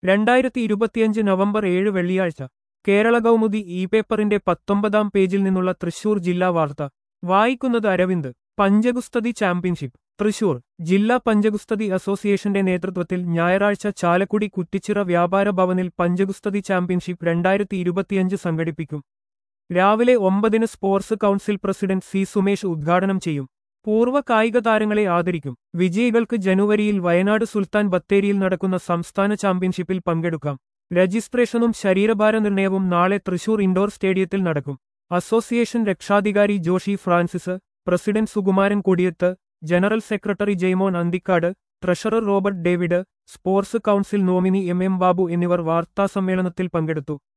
രണ്ടായിരത്തി ഇരുപത്തിയഞ്ച് നവംബർ ഏഴ് വെള്ളിയാഴ്ച കേരള കൗമുദി ഇ പേപ്പറിന്റെ പത്തൊമ്പതാം പേജിൽ നിന്നുള്ള തൃശൂർ ജില്ലാ വാർത്ത വായിക്കുന്നത് അരവിന്ദ് പഞ്ചഗുസ്തതി ചാമ്പ്യൻഷിപ്പ് തൃശൂർ ജില്ലാ പഞ്ചഗുസ്തതി അസോസിയേഷന്റെ നേതൃത്വത്തിൽ ഞായറാഴ്ച ചാലക്കുടി കുറ്റിച്ചിറ വ്യാപാര ഭവനിൽ പഞ്ചഗുസ്തതി ചാമ്പ്യൻഷിപ്പ് രണ്ടായിരത്തി ഇരുപത്തിയഞ്ച് സംഘടിപ്പിക്കും രാവിലെ ഒമ്പതിന് sports council president C Sumesh ഉദ്ഘാടനം ചെയ്യും പൂർവ്വ കായിക താരങ്ങളെ ആദരിക്കും വിജയികൾക്ക് ജനുവരിയിൽ വയനാട് സുൽത്താൻ ബത്തേരിയിൽ നടക്കുന്ന സംസ്ഥാന ചാമ്പ്യൻഷിപ്പിൽ പങ്കെടുക്കാം രജിസ്ട്രേഷനും ശരീരഭാര നിർണയവും നാളെ തൃശൂർ ഇൻഡോർ സ്റ്റേഡിയത്തിൽ നടക്കും അസോസിയേഷൻ രക്ഷാധികാരി Joshi Francis president Sukumaran Kodiyath general secretary Jaimon Anthikad treasurer Robert David sports council nominee M M Babu എന്നിവർ വാർത്താസമ്മേളനത്തിൽ പങ്കെടുത്തു